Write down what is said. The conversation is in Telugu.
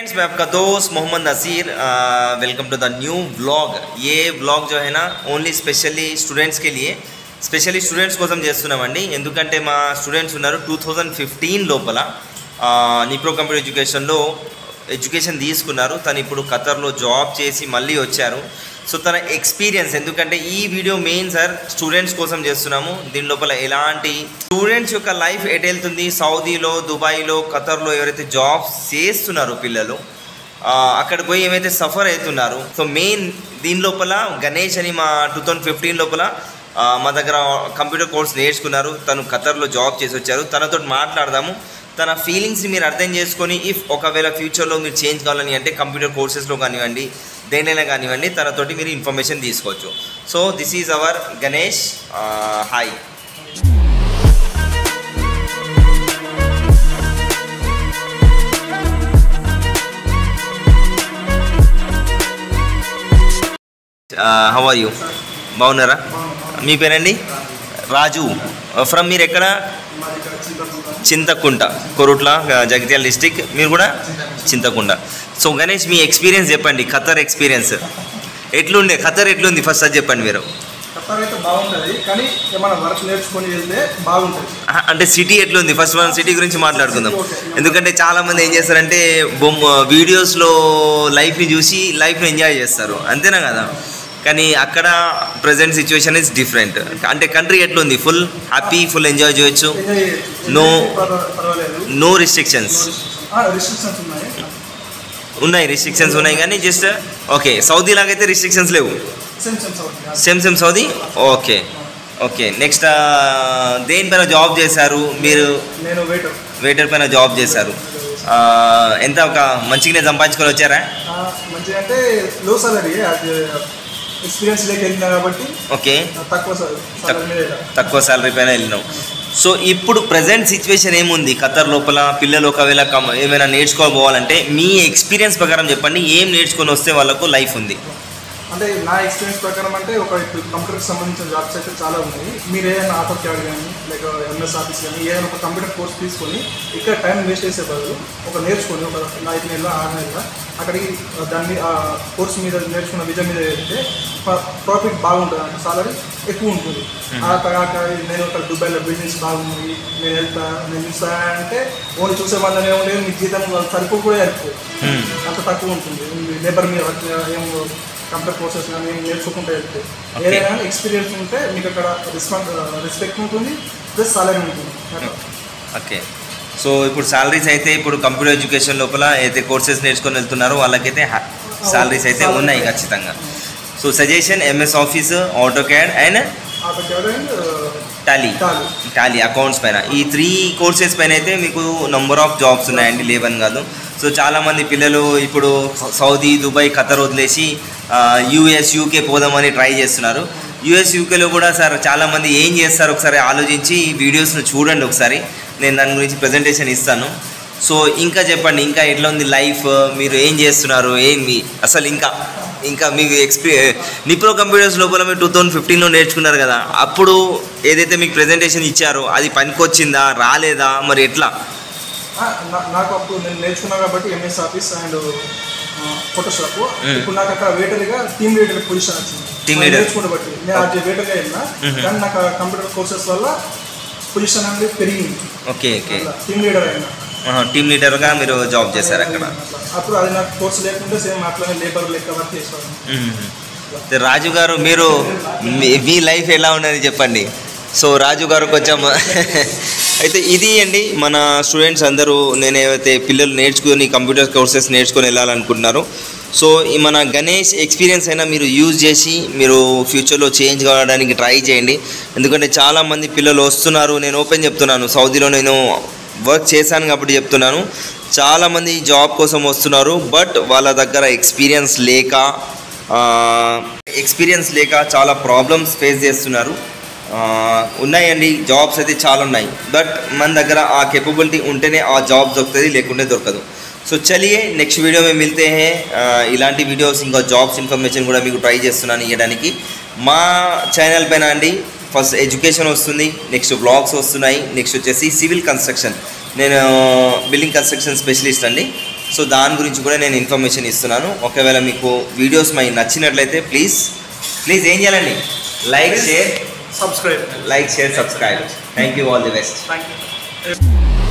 फ्रेंड्स मैं आपका दोस्त Mohammed Naseer welcome to the new vlog ये వ్లాగ్ जो है ना ఓన్లీ స్పెషల్లీ స్టూడెంట్స్ के लिए స్పెషల్లీ స్టూడెంట్స్ కోసం చేస్తున్నామండి ఎందుకంటే మా స్టూడెంట్స్ ఉన్నారు టూ థౌజండ్ ఫిఫ్టీన్ లోపల నిప్రో కంప్యూటర్ ఎడ్యుకేషన్లో ఎడ్యుకేషన్ తీసుకున్నారు తను ఇప్పుడు ఖతర్లో జాబ్ చేసి మళ్ళీ వచ్చారు సో తన ఎక్స్పీరియన్స్ ఎందుకంటే ఈ వీడియో మెయిన్ సార్ స్టూడెంట్స్ కోసం చేస్తున్నాము దీని లోపల ఎలాంటి స్టూడెంట్స్ యొక్క లైఫ్ ఎటు వెళ్తుంది సౌదీలో దుబాయ్లో ఖతర్లో ఎవరైతే జాబ్స్ చేస్తున్నారు పిల్లలు ఆ, అక్కడికి పోయి ఏమైతే సఫర్ అవుతున్నారు సో మెయిన్ దీని లోపల గణేష్ అని మా టూ థౌజండ్ ఫిఫ్టీన్ లోపల ఆ, మా దగ్గర కంప్యూటర్ కోర్స్ నేర్చుకున్నారు తను ఖతర్లో జాబ్ చేసి వచ్చారు తనతో మాట్లాడదాము తన ఫీలింగ్స్ని మీరు అర్థం చేసుకొని ఇఫ్ ఒకవేళ ఫ్యూచర్లో మీరు చేంజ్ కావాలని అంటే కంప్యూటర్ కోర్సెస్లో కానివ్వండి దేనైనా కానివ్వండి తనతోటి మీరు ఇన్ఫర్మేషన్ తీసుకోవచ్చు so this is our Ganesh hi how are you బాగున్నారా మీ పేరండి రాజు ఫ్రమ్ మీరు ఎక్కడ చింతకుంట కొరుట్ల జగిత్యాల డిస్టిక్ మీరు కూడా చింతకుంట సో గణేష్ మీ ఎక్స్పీరియన్స్ చెప్పండి ఖతర్ ఎక్స్పీరియన్స్ ఎట్లుండే ఖతర్ ఎట్లుంది ఫస్ట్ అది చెప్పండి మీరు ఖతర్ అయితే బాగుంటుంది కానీ ఏమైనా వర్క్ నేర్చుకొని వెళ్తే బాగుంటుంది ఆహా, అంటే సిటీ ఎట్లుంది ఫస్ట్ మనం సిటీ గురించి మాట్లాడుకుందాం ఎందుకంటే చాలా మంది ఏం చేస్తారంటే బొమ్మ వీడియోస్లో లైఫ్ని చూసి లైఫ్ని ఎంజాయ్ చేస్తారు అంతేనా కదా కానీ అక్కడ ప్రజెంట్ సిచ్యువేషన్ ఇస్ డిఫరెంట్ అంటే కంట్రీ ఎట్లుంది ఫుల్ హ్యాపీ ఫుల్ ఎంజాయ్ చేయొచ్చు ఎంజాయ్ చేయొచ్చు. No. పర్వ- పర్వాలేదు నో రిస్ట్రిక్షన్స్ రిస్ట్రిక్షన్స్ ఉన్నాయి ఉన్నాయి రిస్ట్రిక్షన్స్ ఉన్నాయి కానీ జస్ట్ ఓకే సౌదీ లాగైతే రిస్ట్రిక్షన్స్ లేవు same same south same same Saudi okay okay next దేనిపైన జాబ్ చేశారు మీరు నేను వెయిట్ వెయిటర్ పైన జాబ్ చేశారు ఆ, ఎంత ఒక మంచిగానే సంపాదించుకొని వచ్చారా మంచిగా అంటే లో సాలరీ ఎక్స్పీరియన్స్ లేక వెళ్ళినా కాబట్టి ఓకే తక్కువ సాలరీ మీద తక్కువ సాలరీ పైన వెళ్ళినాం సో ఇప్పుడు ప్రజెంట్ సిచ్యువేషన్ ఏముంది ఖతర్ లోపల పిల్లలు ఒకవేళ కమ- ఏమైనా నేర్చుకోపోవాలంటే మీ ఎక్స్పీరియన్స్ ప్రకారం చెప్పండి ఏం నేర్చుకొని వస్తే వాళ్ళకు లైఫ్ ఉంది అంటే నా ఎక్స్పీరియన్స్ ప్రకారం అంటే ఒక కంప్యూటర్కి సంబంధించిన జాబ్స్ అయితే చాలా ఉన్నాయి మీరు ఏదైనా ఆటో క్యాడ్ కానీ లేక ఎంఎస్ ఆఫీస్ కానీ ఏదైనా ఒక కంప్యూటర్ కోర్స్ తీసుకొని ఇక్కడ టైం వేస్ట్ చేసే బదులు ఒక నేర్చుకొని ఒక ఐదు నెలల ఆరు నెలల అక్కడికి దాన్ని ఆ కోర్స్ మీద నేర్చుకున్న విజయం మీద వెళ్తే ప్రాఫిట్ బాగుంటుంది అంటే సాలరీ ఎక్కువ ఉంటుంది ఆ తర్వాత నేను ఒక దుబాయ్లో బిజినెస్ బాగుంది నేను వెళ్తా నేను ఇస్తా అంటే ఓన్లీ చూసే వాళ్ళని ఏముండేది మీ జీతం సరిపోయి కూడా సరిపోదు Hmm. అంత తక్కువ ఉంటుంది లేబర్ మీద వర్క్ ఏం కంప్యూటర్ కోర్సెస్ కానీ ఏం నేర్చుకుంటే వెళ్తే Okay. ఏదైనా ఎక్స్పీరియన్స్ ఉంటే మీకు అక్కడ రెస్పాన్స్ రెస్పెక్ట్ ఉంటుంది ప్లస్ సాలరీ ఉంటుంది అట్లా. ఓకే సో ఇప్పుడు సాలరీస్ అయితే ఇప్పుడు కంప్యూటర్ ఎడ్యుకేషన్ లోపల అయితే కోర్సెస్ నేర్చుకొని వెళ్తున్నారో వాళ్ళకైతే సాలరీస్ అయితే ఉన్నాయి ఖచ్చితంగా so suggestion MS Office AutoCAD and AutoCAD and Tally Tally Tally accounts పైన ఈ త్రీ కోర్సెస్ పైన అయితే మీకు నంబర్ ఆఫ్ జాబ్స్ ఉన్నాయండి లేవని కాదు సో చాలామంది పిల్లలు ఇప్పుడు సౌదీ దుబాయ్ ఖతర్ వదిలేసి యూఎస్ యూకే పోదామని ట్రై చేస్తున్నారు యూఎస్ యూకేలో కూడా సార్ చాలామంది ఏం చేస్తారు ఒకసారి ఆలోచించి ఈ వీడియోస్ను చూడండి ఒకసారి నేను దాని గురించి ప్రజెంటేషన్ ఇస్తాను సో ఇంకా చెప్పండి ఇంకా ఎట్లా ఉంది లైఫ్ మీరు ఏం చేస్తున్నారు ఏంది అసలు ఇంకా ఇంకా మీకు ఎక్స్పీ నిప్రో కంప్యూటర్స్ లోపల మీరు టూ థౌజండ్ ఫిఫ్టీన్లో నేర్చుకున్నారు కదా అప్పుడు ఏదైతే మీకు ప్రెజెంటేషన్ ఇచ్చారో అది పనికొచ్చిందా రాలేదా మరి ఎట్లా ఆ, నా- నాకు అప్పుడు నేను నేర్చుకున్నా కాబట్టి MS Office and Photoshop Mm. ఇప్పుడు నాకు అక్కడ వేటర్గా టీమ్ లీడర్ పొజిషన్ వచ్చింది Team నేను leader. నేర్చుకున్న బట్టి నేను అది వేటర్గా వెళ్ళినా Mhm. కానీ నాకు కంప్యూటర్ కోర్సెస్ వల్ల పొజిషన్ అనేది పెరిగింది ఓకే ఓకే టీమ్ లీడర్ అయినా టీమ్ లీడర్గా మీరు జాబ్ చేశారు అక్కడ అట్లా. అప్పుడు అది నాకు కోర్స్ లేకుంటే సేమ్ అట్లనే లేబర్ లెక్క వర్క్ చేసేవాడిని మ్మ్. అయితే రాజు గారు మీరు మీ- మీ లైఫ్ ఎలా ఉన్నది చెప్పండి సో రాజు గారు కొంచెం అయితే ఇది అండి మన స్టూడెంట్స్ అందరూ నేను ఏవైతే పిల్లలు నేర్చుకుని కంప్యూటర్ కోర్సెస్ నేర్చుకొని వెళ్ళాలనుకుంటున్నారో సో ఈ మన గణేష్ ఎక్స్పీరియన్స్ అయినా మీరు యూజ్ చేసి మీరు ఫ్యూచర్లో చేంజ్ కావడానికి ట్రై చేయండి ఎందుకంటే చాలామంది పిల్లలు వస్తున్నారు నేను ఓపెన్ చెప్తున్నాను సౌదీలో నేను వర్క్ చేశాను కాబట్టి చెప్తున్నాను చాలామంది జాబ్ కోసం వస్తున్నారు బట్ వాళ్ళ దగ్గర ఎక్స్పీరియన్స్ లేక ఎక్స్పీరియన్స్ లేక చాలా ప్రాబ్లమ్స్ ఫేస్ చేస్తున్నారు ఆ, ఉన్నాయండి జాబ్స్ అయితే చాలా ఉన్నాయి బట్ మన దగ్గర ఆ కేపబిలిటీ ఉంటేనే ఆ జాబ్ దొరుకుతుంది లేకుంటే దొరకదు సో చలియే నెక్స్ట్ వీడియో మేము మిల్తే హే ఆ, ఇలాంటి వీడియోస్ ఇంకా జాబ్స్ ఇన్ఫర్మేషన్ కూడా మీకు ట్రై చేస్తున్నాను ఇవ్వడానికి మా ఛానల్ పైన అండి ఫస్ట్ ఎడ్యుకేషన్ వస్తుంది నెక్స్ట్ బ్లాగ్స్ వస్తున్నాయి నెక్స్ట్ వచ్చేసి సివిల్ కన్స్ట్రక్షన్ నేను బిల్డింగ్ కన్స్ట్రక్షన్ స్పెషలిస్ట్ అండి సో దాని గురించి కూడా నేను ఇన్ఫర్మేషన్ ఇస్తున్నాను ఒకవేళ మీకు వీడియోస్ మై నచ్చినట్లయితే ప్లీజ్ ప్లీజ్ ఏం చేయాలండి like share subscribe like share subscribe thank you all the best thank you